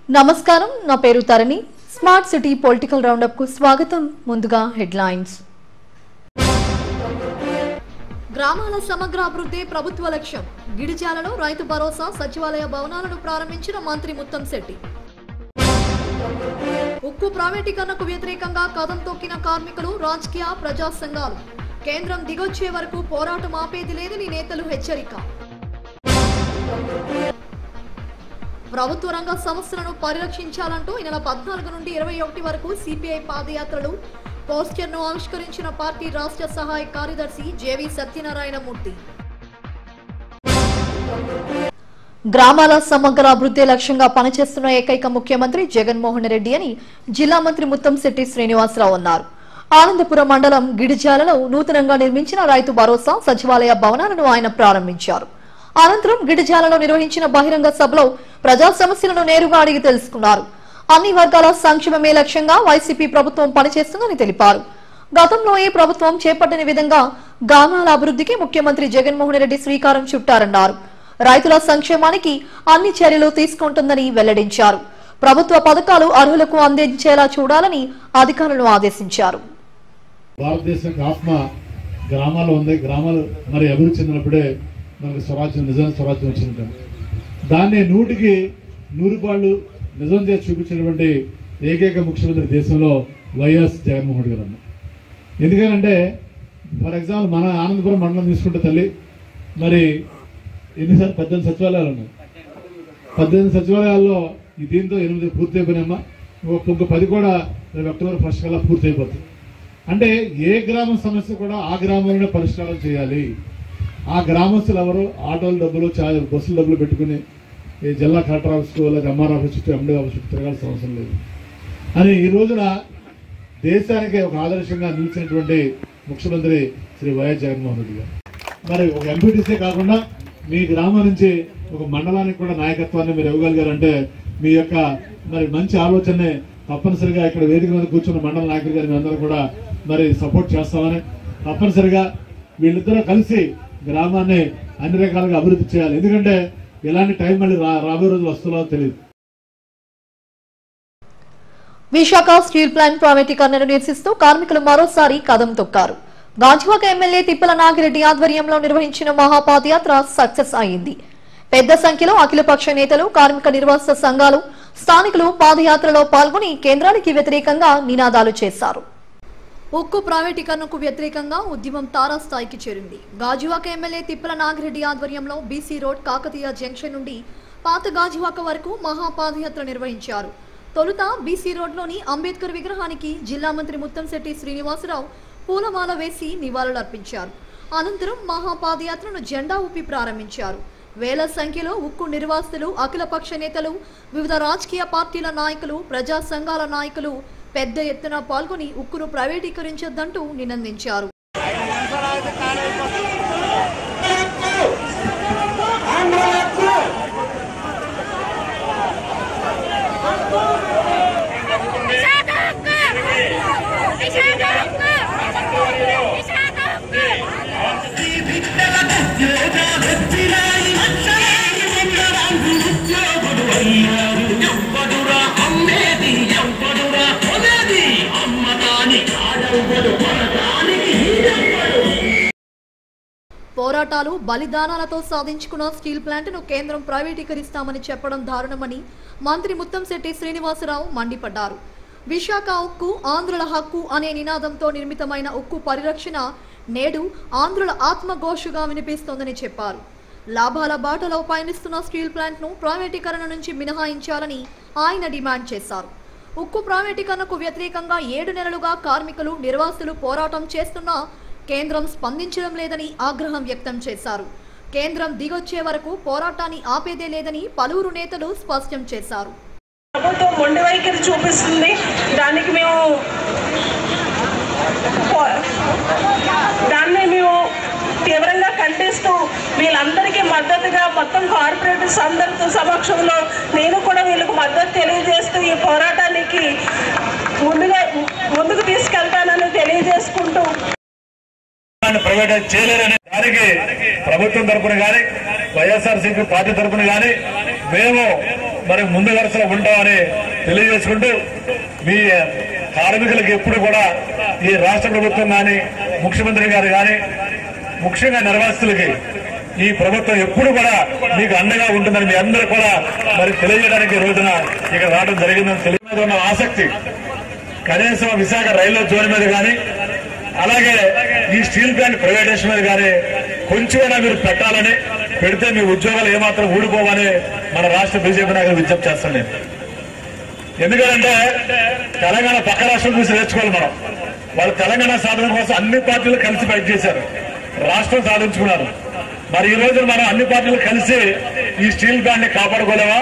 నమస్కారం నా పేరు Tharani smart city political roundup కు స్వాగతం ముందుగా హెడ్లైన్స్ గ్రామాల సమగ్ర అభివృద్ధి ప్రభుత్వ లక్ష్యం గిడిజాలలో రైతు భరోసా సచివాలయ భవనాలను ప్రారంభించిన మంత్రి ముత్తంశెట్టి ఉక్కు ప్రైవేటీకరణకు వ్యతిరేకంగా కదం తొక్కిన కార్మికులు రాజకీయ ప్రజా సంఘాలు కేంద్రం దిగొచ్చే వరకు పోరాటం ఆపేది లేదని నేతలు హెచ్చరిక ప్రభుత్వ రంగ సంస్థలను పరిరక్షించాలంటూ ఈ నెల పద్నాలుగు నుండి ఇరవై ఒకటి వరకు సిపిఐ పాదయాత్రలు పోస్టర్ను ఆవిష్కరించిన పార్టీ రాష్ట్ర సహాయ కార్యదర్శి జేవి సత్యనారాయణమూర్తి గ్రామాల సమగ్ర అభివృద్ధి లక్ష్యంగా పనిచేస్తున్న ఏకైక ముఖ్యమంత్రి జగన్మోహన్ రెడ్డి అని జిల్లా మంత్రి ముత్తంశెట్టి శ్రీనివాసరావు అన్నారు ఆనందపురం మండలం గిడిజాలలో నూతనంగా నిర్మించిన రైతు భరోసా సచివాలయ భవనాలను ఆయన ప్రారంభించారు అనంతరం గిడిజాలలో నిర్వహించిన బహిరంగ సభలో ప్రజా సమస్యలను నేరుగా అడిగి తెలుసుకున్నారు అన్ని వర్గాల సంక్షేమమే లక్ష్యంగా వైసీపీ ప్రభుత్వం పనిచేస్తుందని తెలిపారు గతంలో ఈ ప్రభుత్వం చేపట్టని విధంగా గ్రామాల అభివృద్ధికి ముఖ్యమంత్రి జగన్మోహన్ రెడ్డి శ్రీకారం చుట్టారన్నారు రైతుల సంక్షేమానికి అన్ని చర్యలు తీసుకుంటుందని వెల్లడించారు ప్రభుత్వ పథకాలు అర్హులకు అందించేలా చూడాలని అధికారులను ఆదేశించారు భారతదేశం ఆత్మ గ్రామాల్లో ఉంది గ్రామాలు మరి అభివృద్ధి చెందినప్పుడే మనకు స్వరాజ్యం నిజమైన స్వరాజ్యం వచ్చిందంట దాన్ని నూటికి నూరు పాళ్ళు నిజం చేసి చూపించినటువంటి ఏకైక ముఖ్యమంత్రి దేశంలో వైఎస్ జగన్మోహన్ రెడ్డి గారు అన్న ఎందుకనంటే ఫర్ ఎగ్జాంపుల్ మన ఆనందపురం మండలం తీసుకుంటే తల్లి మరి ఎన్నిసార్లు పద్దెనిమిది సచివాలయాలు ఉన్నాయి పద్దెనిమిది సచివాలయాల్లో ఈ దీంతో ఎనిమిది పూర్తి అయిపోయినాయమ్మా ఇంకొక ఇంకో పది కూడా రేపు అక్టోబర్ ఫస్ట్ కల్లా పూర్తి అయిపోతుంది అంటే ఏ గ్రామం సమస్య కూడా ఆ గ్రామంలోనే పరిష్కారం చేయాలి ఆ గ్రామస్తులు ఎవరు ఆటోల డబ్బులు చా బస్సుల డబ్బులు పెట్టుకుని ఈ జిల్లా కలెక్టర్ ఆఫీస్కు లేదా ఎంఆర్ ఆఫీస్ చుట్టూ ఎండి ఆఫీస్ చుట్టూ తిరగాల్సిన అవసరం లేదు అని ఈ రోజున దేశానికి ఒక ఆదర్శంగా నిలిచినటువంటి ముఖ్యమంత్రి శ్రీ వైఎస్ జగన్మోహన్ రెడ్డి గారు మరి ఒక ఎంపీటీసీ కాకుండా మీ గ్రామం నుంచి ఒక మండలానికి కూడా నాయకత్వాన్ని మీరు ఇవ్వగలిగారంటే మీ యొక్క మరి మంచి ఆలోచనని తప్పనిసరిగా ఇక్కడ వేదిక మీద కూర్చున్న మండల నాయకులు గారి అందరూ కూడా మరి సపోర్ట్ చేస్తామని తప్పనిసరిగా వీళ్ళిద్దరూ కలిసి గ్రామాన్ని అన్ని రకాలుగా అభివృద్ధి చేయాలి ఎందుకంటే ఇలాంటి టైం మళ్ళీ రా రాబోయే రోజులు వస్తుందో తెలియదు విశాఖ స్టీల్ ప్లాంట్ ప్రైవేటీకరణను నిరసిస్తూ కార్మికులు మరోసారి కదం తొక్కారు గాజువాక ఎమ్మెల్యే తిప్పల నాగిరెడ్డి ఆధ్వర్యంలో నిర్వహించిన మహాపాదయాత్ర సక్సెస్ అయింది పెద్ద సంఖ్యలో అఖిలపక్ష నేతలు కార్మిక నిర్వాసిత సంఘాలు స్థానికులు పాదయాత్రలో పాల్గొని కేంద్రానికి వ్యతిరేకంగా నినాదాలు చేశారు ఉక్కు ప్రైవేటీకరణకు వ్యతిరేకంగా ఉద్యమం తారాస్థాయికి చేరింది గాజువాక ఎమ్మెల్యే తిప్పల నాగిరెడ్డి ఆధ్వర్యంలో బీసీ రోడ్ కాకతీయ జంక్షన్ నుండి పాత గాజువాక వరకు మహాపాదయాత్ర నిర్వహించారు తొలుత బీసీ రోడ్లోని అంబేద్కర్ విగ్రహానికి జిల్లా మంత్రి ముత్తంశెట్టి శ్రీనివాసరావు పూలమాల వేసి నివాళులర్పించారు అనంతరం మహాపాదయాత్రను జెండా ఊపి ప్రారంభించారు వేల సంఖ్యలో ఉక్కు నిర్వాసితులు అఖిలపక్ష నేతలు వివిధ రాజకీయ పార్టీల నాయకులు ప్రజా సంఘాల నాయకులు పెద్ద ఎత్తున పాల్గొని ఉక్కును ప్రైవేటీకరించొద్దంటూ నినందించారు ఎవ్వడురా అమ్మేది ఎవ్వడురా కొనేది అమ్మదాని ఆడవ్వడు మనదానికి ఈడవ్వడు పోరాటాలు బలిదానాలతో సాధించుకున్న స్టీల్ ప్లాంట్ను కేంద్రం ప్రైవేటీకరిస్తామని చెప్పడం దారుణమని మంత్రి ముత్తంశెట్టి శ్రీనివాసరావు మండిపడ్డారు విశాఖ ఉక్కు ఆంధ్రుల హక్కు అనే నినాదంతో నిర్మితమైన ఉక్కు పరిరక్షణ నేడు ఆంధ్రుల ఆత్మఘోషగా వినిపిస్తోందని చెప్పారు లాభాల బాటలో పయనిస్తున్న స్టీల్ ప్లాంట్ను ప్రైవేటీకరణ నుంచి మినహాయించాలని ఆయన డిమాండ్ చేశారు ఉక్కు ప్రైవేటీకరణకు వ్యతిరేకంగా ఏడు నెలలుగా కార్మికులు నిర్వాసితులు పోరాటం చేస్తున్నా కేంద్రం స్పందించడం లేదని ఆగ్రహం వ్యక్తం చేశారు కేంద్రం దిగొచ్చే వరకు పోరాటాన్ని ఆపేదే లేదని పలువురు నేతలు స్పష్టం చేశారు ప్రభుత్వం మొండి వైఖరి చూపిస్తుంది దానికి మేము పో- దాన్ని మేము తీవ్రంగా ఖండిస్తూ వీళ్ళందరికీ మద్దతుగా మొత్తం కార్పొరేటర్స్ అందరితో సమక్షంలో నేను కూడా వీళ్ళకు మద్దతు తెలియజేస్తూ ఈ పోరాటానికి ముందుగా ముందుకు తీసుకెళ్తానని తెలియజేసుకుంటూ ప్రైవేటైజ్ చేయలేరని దానికి ప్రభుత్వం తరపున కానీ వైఎస్ఆర్సీపీ పార్టీ తరపున కానీ మేము మరి ముందు వరుసలో ఉంటామని తెలియజేసుకుంటూ మీ కార్మికులకు ఎప్పుడు కూడా ఈ రాష్ట్ర ప్రభుత్వం కానీ ముఖ్యమంత్రి గారు కానీ ముఖ్యంగా నిర్వాసితులకి ఈ ప్రభుత్వం ఎప్పుడు కూడా మీకు అండగా ఉంటుందని మీ అందరూ కూడా మరి తెలియజేయడానికి ఈ రోజున ఇక్కడ రావడం జరిగిందని తెలియ మీద ఉన్న ఆసక్తి కనీసం విశాఖ రైల్వే జోన్ మీద కానీ అలాగే ఈ స్టీల్ ప్లాంట్ ప్రైవేటేషన్ మీద కానీ కొంచెమైనా మీరు పెట్టాలని పెడితే మీ ఉద్యోగాలు ఏమాత్రం ఊడిపోవని మన రాష్ట్ర బీజేపీ నాయకులు విజ్ఞప్తి చేస్తాను నేను ఎందుకంటే తెలంగాణ పక్క రాష్ట్రం చూసి నేర్చుకోవాలి మనం వాళ్ళు తెలంగాణ సాధన కోసం అన్ని పార్టీలు కలిసి ఫైట్ చేశారు రాష్ట్రం సాధించుకున్నారు మరి ఈ రోజు మనం అన్ని పార్టీలు కలిసి ఈ స్టీల్ ప్లాంట్ ని కాపాడుకోలేవా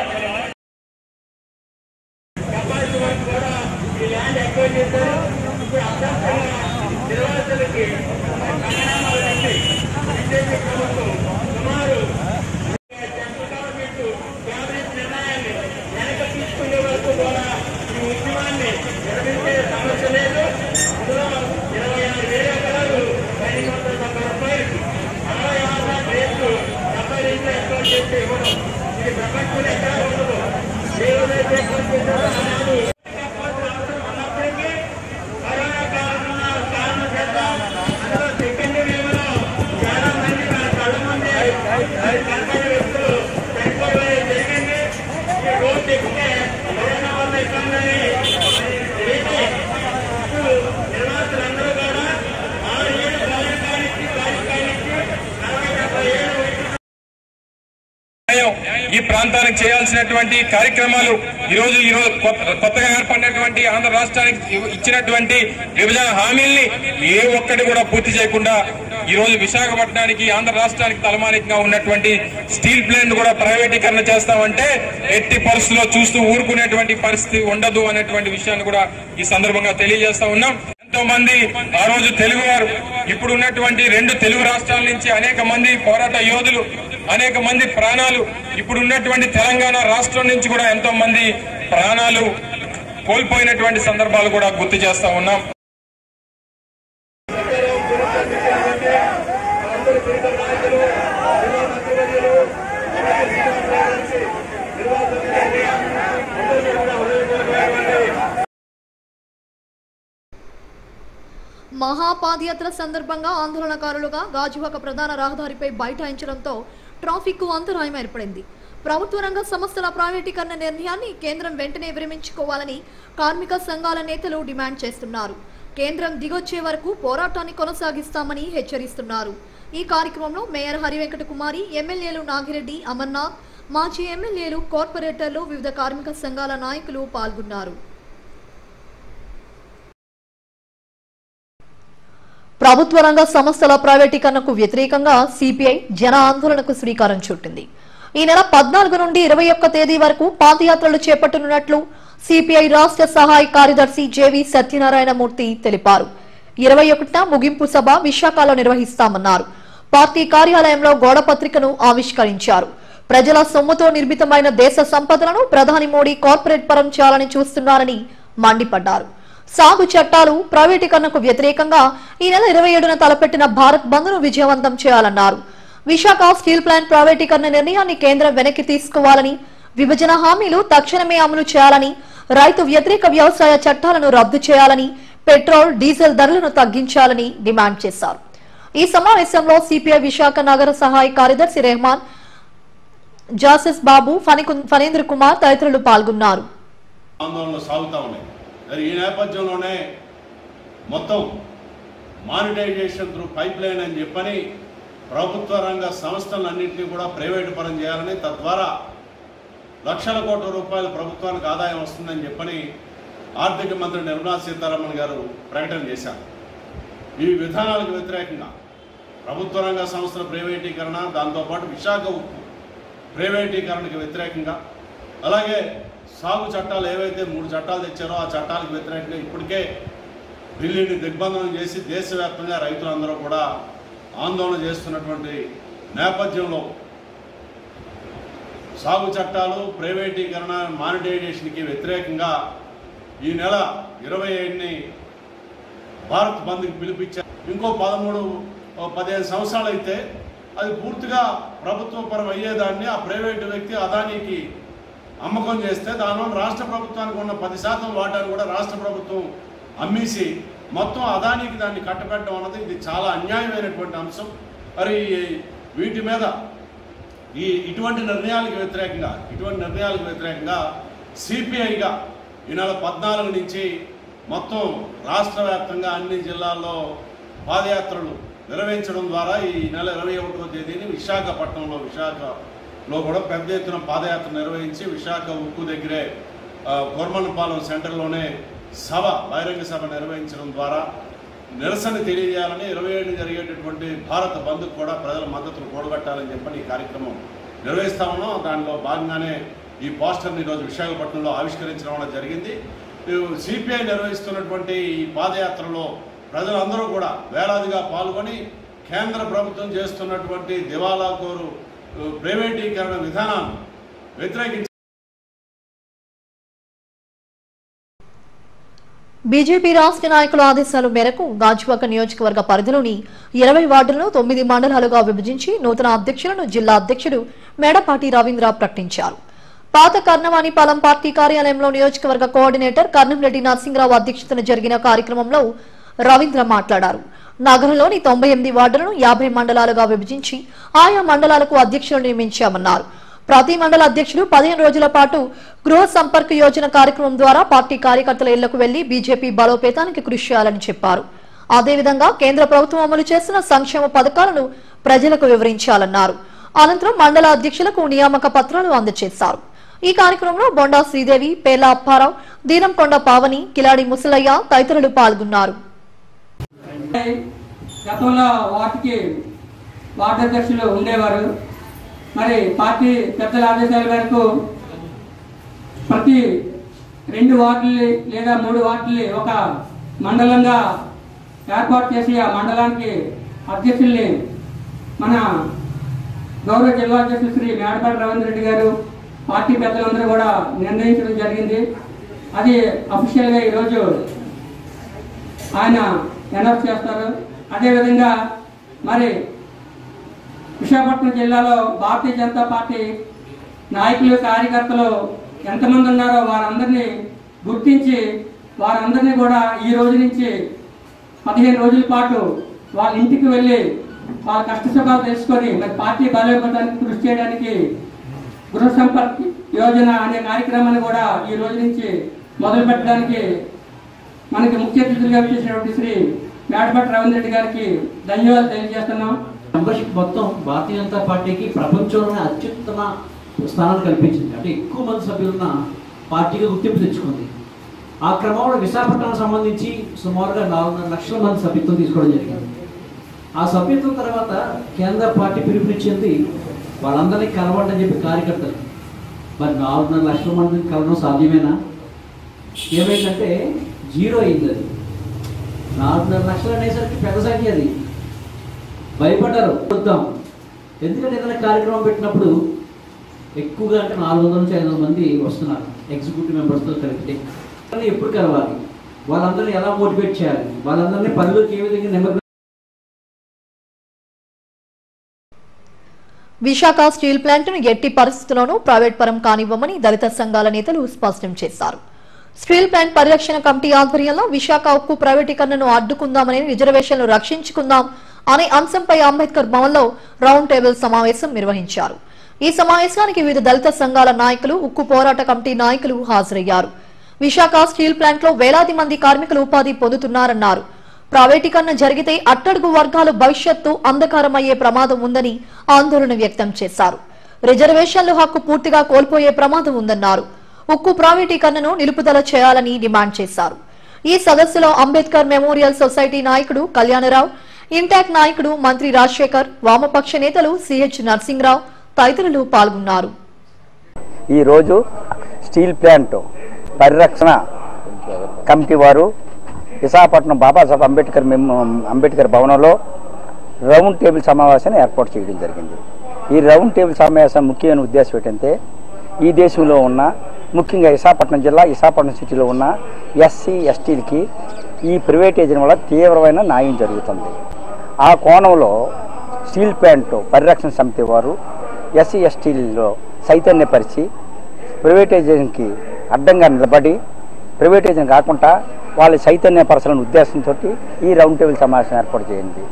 న్యాయం ఈ ప్రాంతానికి చేయాల్సినటువంటి కార్యక్రమాలు ఈ రోజు ఈ రోజు కొత్త- కొత్తగా ఏర్పడినటువంటి ఆంధ్ర రాష్ట్రానికి ఇవ్- ఇచ్చినటువంటి విభజన హామీల్ని ఏ ఒక్కటి కూడా పూర్తి చేయకుండా ఈ రోజు విశాఖపట్నానికి ఆంధ్ర రాష్ట్రానికి తలమానికంగా ఉన్నటువంటి స్టీల్ ప్లాంట్ కూడా ప్రైవేటీకరణ చేస్తామంటే ఎట్టి పరిస్థితుల్లో చూస్తూ ఊరుకునేటువంటి పరిస్థితి ఉండదు అనేటువంటి విషయాన్ని కూడా ఈ సందర్భంగా తెలియజేస్తా ఉన్నాం ఎంతో మంది ఆ రోజు తెలుగు వారు ఇప్పుడు ఉన్నటువంటి రెండు తెలుగు రాష్ట్రాల నుంచి అనేక మంది పోరాట యోధులు అనేక మంది ప్రాణాలు ఇప్పుడు ఉన్నటువంటి తెలంగాణ రాష్ట్రం నుంచి కూడా ఎంతో మంది ప్రాణాలు కోల్పోయినటువంటి సందర్భాలు కూడా గుర్తు చేస్తా ఉన్నాం మహాపాదయాత్ర సందర్భంగా ఆందోళనకారులుగా గాజువాక ప్రధాన రహదారిపై బైఠాయించడంతో ట్రాఫిక్ కు అంతరాయం ఏర్పడింది ప్రభుత్వ రంగ సంస్థల ప్రైవేటీకరణ నిర్ణయాన్ని కేంద్రం వెంటనే విరమించుకోవాలని కార్మిక సంఘాల నేతలు డిమాండ్ చేస్తున్నారు కేంద్రం దిగొచ్చే వరకు పోరాటాన్ని కొనసాగిస్తామని హెచ్చరిస్తున్నారు ఈ కార్యక్రమంలో మేయర్ హరివెంకట కుమారి ఎమ్మెల్యేలు నాగిరెడ్డి అమర్నాథ్ మాజీ ఎమ్మెల్యేలు కార్పొరేటర్లు వివిధ కార్మిక సంఘాల నాయకులు పాల్గొన్నారు ప్రభుత్వ రంగ సంస్థల ప్రైవేటీకరణకు వ్యతిరేకంగా సిపిఐ జన ఆందోళనకు శ్రీకారం చుట్టింది ఈ నెల పద్నాలుగు నుండి ఇరవై ఒక్క తేదీ వరకు పాదయాత్రలు చేపట్టనున్నట్లు సిపిఐ రాష్ట్ర సహాయ కార్యదర్శి జేవి సత్యనారాయణమూర్తి తెలిపారు ఇరవై ఒకటిన ముగింపు సభ విశాఖలో నిర్వహిస్తామన్నారు పార్టీ కార్యాలయంలో గోడపత్రికను ఆవిష్కరించారు ప్రజల సొమ్ముతో నిర్మితమైన దేశ సంపదలను ప్రధాని మోడీ కార్పొరేట్ పరం చేయాలని చూస్తున్నారని మండిపడ్డారు సాగు చట్టాలు ప్రైవేటీకరణకు వ్యతిరేకంగా ఈ నెల ఇరవై ఏడున తలపెట్టిన భారత్ బంద్ ను విజయవంతం చేయాలన్నారు విశాఖ స్టీల్ ప్లాంట్ ప్రైవేటీకరణ నిర్ణయాన్ని కేంద్రం వెనక్కి తీసుకోవాలని విభజన హామీలు తక్షణమే అమలు చేయాలని రైతు వ్యతిరేక వ్యవసాయ చట్టాలను రద్దు చేయాలని పెట్రోల్ డీజిల్ ధరలను తగ్గించాలని డిమాండ్ చేశారు ఈ సమావేశంలో సిపిఐ విశాఖ నగర సహాయ కార్యదర్శి రెహమాన్ జాసెస్ బాబు ఫణికు- ఫణేంద్ర కుమార్ తదితరులు పాల్గొన్నారు ఆందోళనలు సాగుతూ ఉన్నాయి మరి ఈ నేపథ్యంలోనే మొత్తం మానిటైజేషన్ త్రూ పైప్ లైన్ అని చెప్పని ప్రభుత్వ రంగ సంస్థలన్నింటినీ కూడా ప్రైవేటు పరం చేయాలని తద్వారా లక్షల కోట్ల రూపాయలు ప్రభుత్వానికి ఆదాయం వస్తుందని చెప్పని ఆర్థిక మంత్రి నిర్మలా సీతారామన్ గారు ప్రకటన చేశారు ఈ విధానాలకు వ్యతిరేకంగా ప్రభుత్వ రంగ సంస్థల ప్రైవేటీకరణ దాంతోపాటు విశాఖ ఉక్కు ప్రైవేటీకరణకు వ్యతిరేకంగా అలాగే సాగు చట్టాలు ఏవైతే మూడు చట్టాలు తెచ్చారో ఆ చట్టాలకు వ్యతిరేకంగా ఇప్పటికే ఢిల్లీని దిగ్బంధనం చేసి దేశవ్యాప్తంగా రైతులందరూ కూడా ఆందోళన చేస్తున్నటువంటి నేపథ్యంలో సాగు చట్టాలు ప్రైవేటీకరణ మానిటైజేషన్కి వ్యతిరేకంగా ఈ నెల ఇరవై ఏడుని భారత్ బంద్కి పిలిపించారు ఇంకో పదమూడు ఓ పదిహేను సంవత్సరాలు అయితే అది పూర్తిగా ప్రభుత్వ పరం అయ్యేదాన్ని ఆ ప్రైవేటు వ్యక్తి అదానికి అమ్మకం చేస్తే దానివల్ల రాష్ట్ర ప్రభుత్వానికి ఉన్న పది శాతం వాటాను కూడా రాష్ట్ర ప్రభుత్వం అమ్మేసి మొత్తం అదానికి దాన్ని కట్టబెట్టడం అన్నది ఇది చాలా అన్యాయమైనటువంటి అంశం మరి వీటి మీద ఈ ఇటువంటి నిర్ణయాలకు వ్యతిరేకంగా ఇటువంటి నిర్ణయాలకు వ్యతిరేకంగా సిపిఐగా ఈ నెల పద్నాలుగు నుంచి మొత్తం రాష్ట్ర వ్యాప్తంగా అన్ని జిల్లాల్లో పాదయాత్రలు నిర్వహించడం ద్వారా ఈ నెల ఇరవై ఒకటో తేదీని విశాఖపట్నంలో విశాఖలో కూడా పెద్ద ఎత్తున పాదయాత్ర నిర్వహించి విశాఖ ఉక్కు దగ్గరే ఆ, గోర్మన్నపాలెం సెంటర్లోనే సభ బహిరంగ సభ నిర్వహించడం ద్వారా నిరసన తెలియజేయాలని ఇరవై ఏడు జరిగేటటువంటి భారత బంద్కు కూడా ప్రజల మద్దతును కూడగట్టాలని చెప్పని ఈ కార్యక్రమం నిర్వహిస్తా ఉన్నాం దానిలో భాగంగానే ఈ పోస్టర్ని ఈరోజు విశాఖపట్నంలో ఆవిష్కరించడం అనేది జరిగింది సిపిఐ నిర్వహిస్తున్నటువంటి ఈ పాదయాత్రలో ప్రజలందరూ కూడా వేలాదిగా పాల్గొని కేంద్ర ప్రభుత్వం చేస్తున్నటువంటి దివాలా కోరు ఆ, ప్రైవేటీకరణ విధానాన్ని వ్యతిరేకించి బీజేపీ రాష్ట్ర నాయకుల ఆదేశాల మేరకు గాజువాక నియోజకవర్గ పరిధిలోని ఇరవై వార్డులను తొమ్మిది మండలాలుగా విభజించి నూతన అధ్యక్షులను జిల్లా అధ్యక్షుడు మేడపాటి రవీంద్ర ప్రకటించారు పాత కర్ణవాణిపాలెం పార్టీ కార్యాలయంలో నియోజకవర్గ కోఆర్డినేటర్ కర్ణంరెడ్డి నరసింహరావు అధ్యక్షతన జరిగిన కార్యక్రమంలో రవీంద్ర మాట్లాడారు నగరంలోని తొంభై ఎనిమిది వార్డులను యాభై మండలాలుగా విభజించి ఆయా మండలాలకు అధ్యక్షులను నియమించామన్నారు ప్రతి మండల అధ్యక్షుడు పదిహేను రోజుల పాటు గృహ సంపర్క్ యోజన కార్యక్రమం ద్వారా పార్టీ కార్యకర్తల ఇళ్లకు వెళ్లి బీజేపీ బలోపేతానికి కృషి చేయాలని చెప్పారు అదేవిధంగా కేంద్ర ప్రభుత్వం అమలు చేసిన సంక్షేమ పథకాలను ప్రజలకు వివరించాలన్నారు అనంతరం మండల అధ్యక్షులకు నియామక పత్రాలు అందజేశారు ఈ కార్యక్రమంలో బొండా శ్రీదేవి పేర్ల అప్పారావు దీనంకొండ పావని కిలాడి ముసలయ్య తదితరులు పాల్గొన్నారు గతంలో వాటికి వార్డు అధ్యక్షులు ఉండేవారు మరి పార్టీ పెద్దల ఆదేశాల మేరకు ప్రతి రెండు వార్డులు లేదా మూడు వార్డులు ఒక మండలంగా ఏర్పాటు చేసి ఆ మండలానికి అధ్యక్షుల్ని మన గౌరవ జిల్లా అధ్యక్షులు శ్రీ మేడపాటి రవీంద్ర రెడ్డి గారు పార్టీ పెద్దలందరూ కూడా నిర్ణయించడం జరిగింది అది అఫీషియల్గా ఈరోజు ఆయన అనౌన్స్ చేస్తారు అదేవిధంగా మరి విశాఖపట్నం జిల్లాలో భారతీయ జనతా పార్టీ నాయకులు కార్యకర్తలు ఎంతమంది ఉన్నారో వారందరినీ గుర్తించి వారందరినీ కూడా ఈ రోజు నుంచి పదిహేను రోజుల పాటు వాళ్ళ ఇంటికి వెళ్ళి వాళ్ళ కష్ట సుఖాలు తెలుసుకొని మరి పార్టీ బలోపేతానికి కృషి చేయడానికి గృహ సంపర్క్ యోజన అనే కార్యక్రమాన్ని కూడా ఈ రోజు నుంచి మొదలు పెట్టడానికి మనకి ముఖ్య అతిథులుగా చేసినటువంటి శ్రీ మేడపట్టి రవీంద్ర రెడ్డి గారికి ధన్యవాదాలు తెలియజేస్తున్నాం మెంబర్షిప్ మొత్తం భారతీయ జనతా పార్టీకి ప్రపంచంలోనే అత్యుత్తమ స్థానాన్ని కల్పించింది అంటే ఎక్కువ మంది సభ్యులున్న పార్టీగా గుర్తింపు తెచ్చుకుంది ఆ క్రమంలో విశాఖపట్నం సంబంధించి సుమారుగా నాలుగున్నర లక్షల మంది సభ్యత్వం తీసుకోవడం జరిగింది ఆ సభ్యత్వం తర్వాత కేంద్ర పార్టీ పిలుపునిచ్చింది వాళ్ళందరినీ కలవండి అని చెప్పి కార్యకర్తలు మరి నాలుగున్నర లక్షల మందిని కలవడం సాధ్యమేనా ఏమైందంటే జీరో అయింది అది నాలుగున్నర లక్షలు అనేసరికి పెద్ద సంఖ్య అది భయపడ్డారు చూద్దాం ఎందుకంటే ఏదైనా కార్యక్రమం పెట్టినప్పుడు ఎక్కువగా అంటే నాలుగు వందల నుంచి ఐదు వందల మంది వస్తున్నారు ఎగ్జిక్యూటివ్ మెంబర్స్తో కలిపితే వాళ్ళని ఎప్పుడు కలవాలి వాళ్ళందరినీ ఎలా మోటివేట్ చేయాలి వాళ్ళందరినీ పనిలోకి ఏ విధంగా నిమగ్నం విశాఖ స్టీల్ ప్లాంట్ను ఎట్టి పరిస్థితుల్లోనూ ప్రైవేట్ పరం కానివ్వమని దళిత సంఘాల నేతలు స్పష్టం చేశారు స్టీల్ ప్లాంట్ పరిరక్షణ కమిటీ ఆధ్వర్యంలో విశాఖ ఉక్కు ప్రైవేటీకరణను అడ్డుకుందామని రిజర్వేషన్లు రక్షించుకుందాం అనే అంశంపై అంబేద్కర్ భవన్లో రౌండ్ టేబుల్ సమావేశం నిర్వహించారు ఈ సమావేశానికి వివిధ దళిత సంఘాల నాయకులు ఉక్కు పోరాట కమిటీ నాయకులు హాజరయ్యారు విశాఖ స్టీల్ ప్లాంట్లో వేలాది మంది కార్మికులు ఉపాధి పొందుతున్నారన్నారు ప్రైవేటీకరణ జరిగితే అట్టడుగు వర్గాల భవిష్యత్తు అంధకారమయ్యే ప్రమాదం ఉందని ఆందోళన వ్యక్తం చేశారు రిజర్వేషన్లు హక్కు పూర్తిగా కోల్పోయే ప్రమాదం ఉందన్నారు ఉక్కు ప్రైవేటీకరణను నిలుపుదల చేయాలని డిమాండ్ చేశారు ఈ సదస్సులో అంబేద్కర్ మెమోరియల్ సొసైటీ నాయకుడు కళ్యాణరావు ఇంటాక్ నాయకుడు మంత్రి రాజశేఖర్ వామపక్ష నేతలు సిహెచ్ నర్సింగ్రావు తదితరులు పాల్గొన్నారు ఈరోజు స్టీల్ ప్లాంట్ పరిరక్షణ కమిటీ వారు విశాఖపట్నం బాబాసాహెబ్ అంబేద్కర్ మెమ్- అంబేద్కర్ భవనంలో రౌండ్ టేబుల్ సమావేశాన్ని ఏర్పాటు చేయడం జరిగింది ఈ రౌండ్ టేబుల్ సమావేశం ముఖ్యమైన ఉద్దేశం ఏంటంటే ఈ దేశంలో ఉన్న ముఖ్యంగా విశాఖపట్నం జిల్లా విశాఖపట్నం సిటీలో ఉన్న ఎస్సీ ఎస్టీలకి ఈ ప్రైవేటైజేషన్ వల్ల తీవ్రమైన న్యాయం జరుగుతుంది ఆ కోణంలో స్టీల్ ప్లాంట్ పరిరక్షణ సమితి వారు ఎస్సీ ఎస్టీల్లో చైతన్యపరిచి ప్రైవేటైజేషన్కి అడ్డంగా నిలబడి ప్రైవేటైజేషన్ కాకుండా వాళ్ళ చైతన్యపరచాలనే ఉద్దేశంతో ఈ రౌండ్ టేబుల్ సమావేశం ఏర్పాటు చేయండి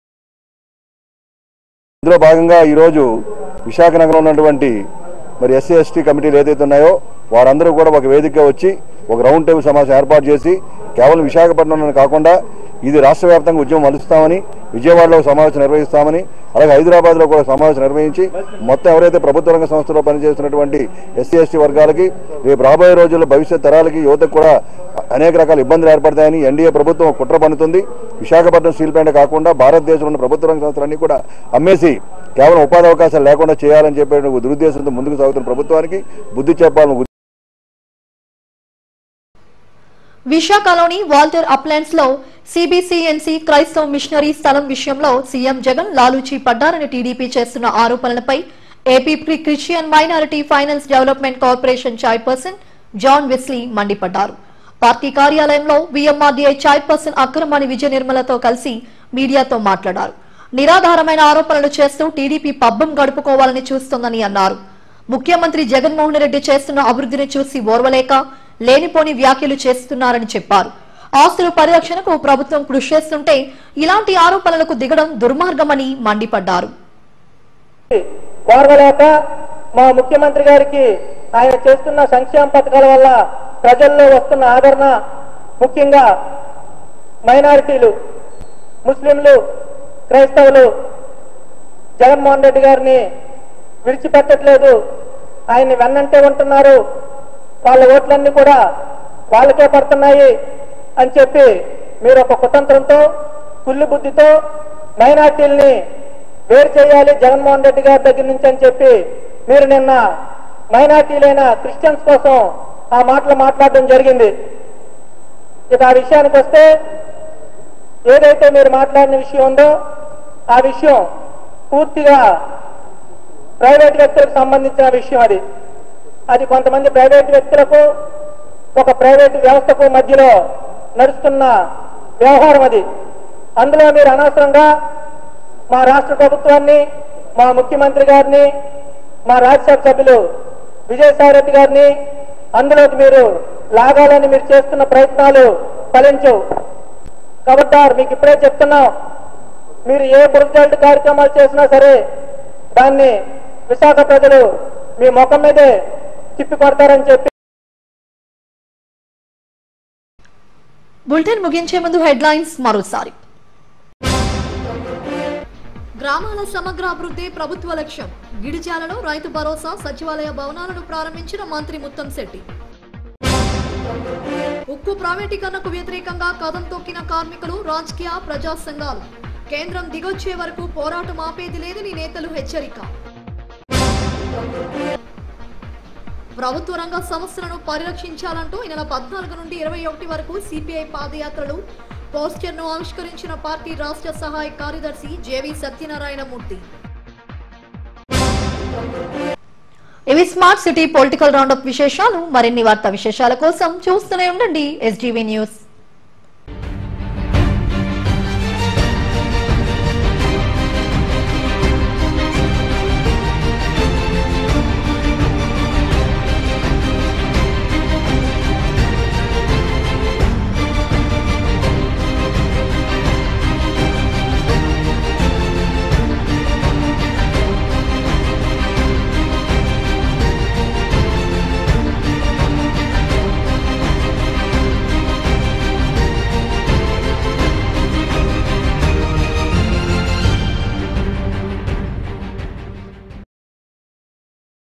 ఇందులో భాగంగా ఈరోజు విశాఖ నగరంలో ఉన్నటువంటి మరి ఎస్సీ ఎస్టీ కమిటీలు ఏదైతే ఉన్నాయో వారందరూ కూడా ఒక వేదికగా వచ్చి ఒక రౌండ్ టేబుల్ సమావేశం ఏర్పాటు చేసి కేవలం విశాఖపట్నంలో కాకుండా ఇది రాష్ట్ర వ్యాప్తంగా ఉద్యమం మలుస్తామని విజయవాడలో ఒక సమావేశం నిర్వహిస్తామని అలాగే హైదరాబాద్లో కూడా సమావేశం నిర్వహించి మొత్తం ఎవరైతే ప్రభుత్వ రంగ సంస్థలో పనిచేస్తున్నటువంటి ఎస్సీ ఎస్టీ వర్గాలకి రేపు రాబోయే రోజుల్లో భవిష్యత్ తరాలకి యువతకు కూడా అనేక రకాల ఇబ్బందులు ఏర్పడతాయని ఎన్డీఏ ప్రభుత్వం కుట్ర పన్నుతుంది విశాఖపట్నం స్టీల్ ప్లాంట్ కాకుండా భారతదేశంలో ఉన్న ప్రభుత్వ రంగ సంస్థలన్నీ కూడా అమ్మేసి కేవలం ఉపాధి అవకాశాలు లేకుండా చేయాలని చెప్పే ఒక దురుద్దేశంతో ముందుకు సాగుతున్న ప్రభుత్వానికి బుద్ధి చెప్పాలని విశాఖలోని వాల్టర్ అప్లాండ్స్ లో సిబిసిఎన్సి క్రైస్తవ మిషనరీ స్థలం విషయంలో సీఎం జగన్ లాలూచి పడ్డారని టీడీపీ చేస్తున్న ఆరోపణలపై AP Christian minority finance development corporation chairperson John Wesley మండిపడ్డారు పార్టీ కార్యాలయంలో వీఎంఆర్డీఐ చైర్పర్సన్ అక్రమణి విజయ నిర్మలతో కలిసి మీడియాతో మాట్లాడారు నిరాధారమైన ఆరోపణలు చేస్తూ టీడీపీ పబ్బం గడుపుకోవాలని చూస్తోందని అన్నారు ముఖ్యమంత్రి జగన్మోహన్ రెడ్డి చేస్తున్న అభివృద్ధిని చూసి ఓర్వలేక లేనిపోని వ్యాఖ్యలు చేస్తున్నారని చెప్పారు ఆస్తుల పరిరక్షణకు ప్రభుత్వం కృషి చేస్తుంటే ఇలాంటి ఆరోపణలకు దిగడం దుర్మార్గమని మండిపడ్డారు ఓర్వలేక మా ముఖ్యమంత్రి గారికి ఆయన చేస్తున్న సంక్షేమ పథకాల వల్ల ప్రజల్లో వస్తున్న ఆదరణ ముఖ్యంగా మైనారిటీలు ముస్లింలు క్రైస్తవులు జగన్మోహన్ రెడ్డి గారిని విడిచిపెట్టట్లేదు ఆయన్ని వెన్నంటే ఉంటున్నారు వాళ్ళ ఓట్లన్నీ కూడా వాళ్ళకే పడుతున్నాయి అని చెప్పి మీరు ఒక కుతంత్రంతో కుళ్ళు బుద్ధితో మైనార్టీల్ని వేరు చేయాలి జగన్మోహన్ రెడ్డి గారి దగ్గర నుంచి అని చెప్పి మీరు నిన్న మైనార్టీలైన క్రిస్టియన్స్ కోసం ఆ మాటలు మాట్లాడడం జరిగింది ఇక ఆ విషయానికి వస్తే ఏదైతే మీరు మాట్లాడిన విషయం ఉందో ఆ విషయం పూర్తిగా ప్రైవేట్ వ్యక్తులకు సంబంధించిన విషయం అది అది కొంతమంది ప్రైవేట్ వ్యక్తులకు ఒక ప్రైవేట్ వ్యవస్థకు మధ్యలో నడుస్తున్న వ్యవహారం అది అందులో మీరు అనవసరంగా మా రాష్ట్ర ప్రభుత్వాన్ని మా ముఖ్యమంత్రి గారిని మా రాజ్యసభ సభ్యులు విజయసాయి రెడ్డి గారిని అందులోకి మీరు లాగాలని మీరు చేస్తున్న ప్రయత్నాలు ఫలించవు కబడ్డార్ మీకు ఇప్పుడే చెప్తున్నాం మీరు ఏ బురజల్ట్ కార్యక్రమాలు చేసినా సరే దాన్ని విశాఖ ప్రజలు మీ ముఖం మీదే తిప్పి కొడతారని చెప్పి బులెటిన్ ముగించే ముందు హెడ్లైన్స్ మరోసారి గ్రామాల సమగ్ర అభివృద్ధి ప్రభుత్వ లక్ష్యం గిడిజాలలో రైతు భరోసా సచివాలయ భవనాలను ప్రారంభించిన మంత్రి ముత్తంశెట్టి ఉక్కు ప్రైవేటీకరణకు వ్యతిరేకంగా కదం తొక్కిన కార్మికులు రాజకీయ ప్రజా సంఘాలు కేంద్రం దిగొచ్చే వరకు పోరాటం ఆపేది లేదని నేతలు హెచ్చరిక ప్రభుత్వ రంగ సంస్థలను పరిరక్షించాలంటూ ఈ నెల పద్నాలుగు నుండి ఇరవై ఒకటి వరకు సిపిఐ పాదయాత్రలు పోస్టర్ను ఆవిష్కరించిన పార్టీ రాష్ట్ర సహాయ కార్యదర్శి జేవి సత్యనారాయణమూర్తి ఇవి స్మార్ట్ సిటీ పొలిటికల్ రౌండప్ విశేషాలు మరిన్ని వార్తా విశేషాల కోసం చూస్తూనే ఉండండి ఎస్జీవీ న్యూస్